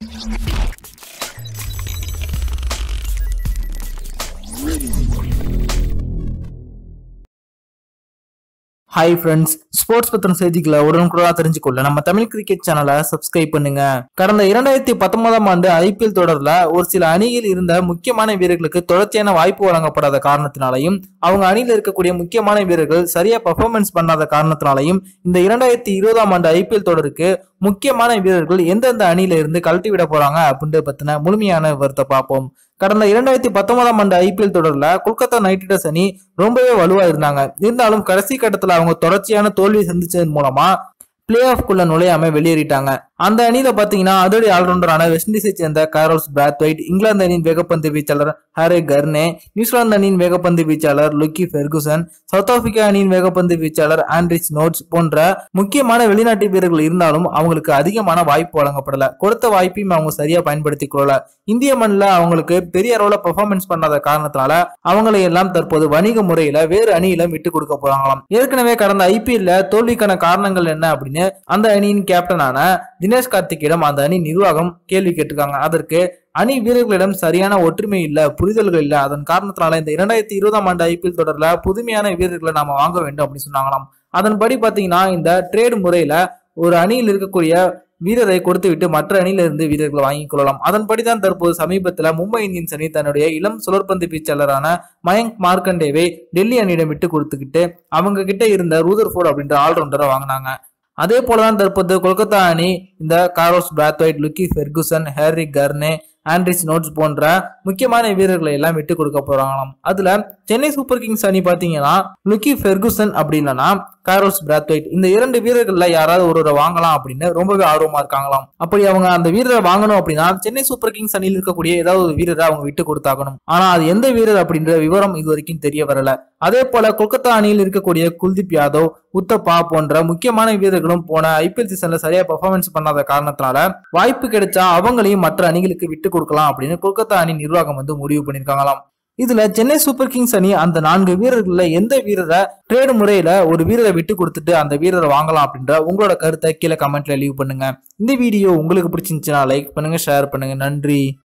hi friends sports பத்தின செய்திகளை உடனுக்குடனா தெரிஞ்சுக்கொள்ள நம்ம தமிழ் கிரிக்கெட் சேனலை சப்ஸ்கிரைப் பண்ணுங்க கடந்த இரண்டாயிரத்தி பத்தொன்பதாம் ஆண்டு ஐபிஎல் தொடர்ல ஒரு சில அணியில் இருந்த முக்கியமான வீரர்களுக்கு தொடர்ச்சியான வாய்ப்பு வழங்கப்படாத காரணத்தினாலையும் அவங்க அணியில் இருக்கக்கூடிய முக்கியமான வீரர்கள் சரியா பெர்ஃபார்மன்ஸ் பண்ணாத காரணத்தினாலையும் இந்த இரண்டாயிரத்தி இருபதாம் ஆண்டு ஐபிஎல் தொடருக்கு முக்கியமான வீரர்கள் எந்தெந்த அணியில இருந்து கழட்டி விட போறாங்க அப்படின்றத பத்தின முழுமையான விவரத்தை பார்ப்போம் கடந்த இரண்டாயிரத்தி பத்தொன்பதாம் ஆண்டு ஐபிஎல் தொடர்ல கொல்கத்தா நைட் ரைடர்ஸ் அணி ரொம்பவே வலுவா இருந்தாங்க இருந்தாலும் கடைசி கட்டத்துல அவங்க தொடர்ச்சியான தோல்வி சந்திச்சதன் மூலமா பிளே ஆஃப்குள்ள நுழையாம வெளியேறிட்டாங்க அந்த அணியில பாத்தீங்கன்னா அதிரடி ஆல்ரவுண்டரான வெஸ்ட் இண்டீஸை சேர்ந்த காரோல்ஸ் பிராத்வைட் இங்கிலாந்து அணியின் வேகப்பந்து வீச்சாளர் ஹாரே கர்னே நியூசிலாந்து அணியின் வேகப்பந்து வீச்சாளர் லுக்கி ஃபெர்குசன் சவுத் ஆப்பிரிக்கா அணியின் வேகப்பந்து வீச்சாளர் ஆண்ட்ரிச் நோட்ஸ் போன்ற முக்கியமான வெளிநாட்டு வீரர்கள் இருந்தாலும் அவங்களுக்கு அதிகமான வாய்ப்பு வழங்கப்படல கொடுத்த வாய்ப்பையும் அவங்க சரியா பயன்படுத்திக் கொள்ளல இந்திய மண்ணில் அவங்களுக்கு பெரிய அளவுல பெர்ஃபார்மன்ஸ் பண்ணாத காரணத்தினால அவங்களை எல்லாம் தற்போது வணிக முறையில வேறு அணியில விட்டு கொடுக்க போறாங்களாம் ஏற்கனவே கடந்த ஐபிஎல்ல தோல்விக்கான காரணங்கள் என்ன அப்படின்னு அந்த அணியின் கேப்டனான தினேஷ் கார்த்திக்கிடம் அந்த அணி நிர்வாகம் கேள்வி கேட்டிருக்காங்க அதற்கு அணி வீரர்களிடம் சரியான ஒற்றுமை இல்ல புரிதல்கள் இல்ல அதன் காரணத்தினால இந்த இரண்டாயிரத்தி இருபதாம் ஆண்டு ஐபிஎல் தொடர்ல புதுமையான வீரர்களை நாம வாங்க வேண்டும் அப்படின்னு சொன்னாங்களாம் அதன்படி பாத்தீங்கன்னா இந்த ட்ரேட் முறையில ஒரு அணியில் இருக்கக்கூடிய வீரரை கொடுத்து விட்டு மற்ற அணியில இருந்து வீரர்களை வாங்கிக் கொள்ளலாம் அதன்படிதான் தற்போது சமீபத்துல மும்பை இந்தியன்ஸ் அணி தன்னுடைய இளம் சுழற்பந்து வீச்சாளரான மயங்க் மார்க்கண்டேவை டெல்லி அணியிடம் விட்டு கொடுத்துக்கிட்டு அவங்க கிட்ட இருந்த ரூதர்ஃபோர்ட் அப்படின்ற ஆல்ரவுண்டரை வாங்கினாங்க அதே போலதான் தற்போது கொல்கத்தா அணி இந்த Carlos Brathwaite Lockie Ferguson Harry Gurney Anrich Nortje போன்ற முக்கியமான வீரர்களை எல்லாம் விட்டு கொடுக்க போறாங்களாம் அதுல சென்னை சூப்பர் கிங்ஸ் அணி பாத்தீங்கன்னா லுக்கி ஃபெர்குசன் அப்படின்னா காரோஸ் பிராத்வைட் இந்த இரண்டு வீரர்கள்ல யாராவது ஒருவரை வாங்கலாம் அப்படின்னு ரொம்பவே ஆர்வமா இருக்காங்களாம் அப்படி அவங்க அந்த வீரரை வாங்கணும் அப்படின்னா சென்னை சூப்பர் கிங்ஸ் அணியில் இருக்கக்கூடிய ஏதாவது ஒரு வீரரை அவங்க விட்டு கொடுத்தாகணும் ஆனா அது எந்த வீரர் அப்படின்ற விவரம் இது வரைக்கும் தெரிய வரல அதே போல கொல்கத்தா அணியில் இருக்கக்கூடிய குல்தீப் யாதவ் உத்தப்பா போன்ற முக்கியமான வீரர்களும் போன ஐபிஎல் சீசன்ல சரியா பெர்ஃபார்மன்ஸ் பண்ணாத காரணத்தினால வாய்ப்பு கிடைச்சா அவங்களையும் மற்ற அணிகளுக்கு விட்டு கொடுக்கலாம் அப்படின்னு கொல்கத்தா அணி நிர்வாகம் வந்து முடிவு பண்ணிருக்காங்களாம் இதுல சென்னை சூப்பர் கிங்ஸ் அணி அந்த நான்கு வீரர்கள்ல எந்த வீரரை ட்ரேடு முறையில ஒரு வீரரை விட்டு கொடுத்துட்டு அந்த வீரரை வாங்கலாம் அப்படின்ற உங்களோட கருத்தை கீழே கமெண்ட்ல லீவ் பண்ணுங்க இந்த வீடியோ உங்களுக்கு பிடிச்சிருந்துச்சுன்னா லைக் பண்ணுங்க ஷேர் பண்ணுங்க நன்றி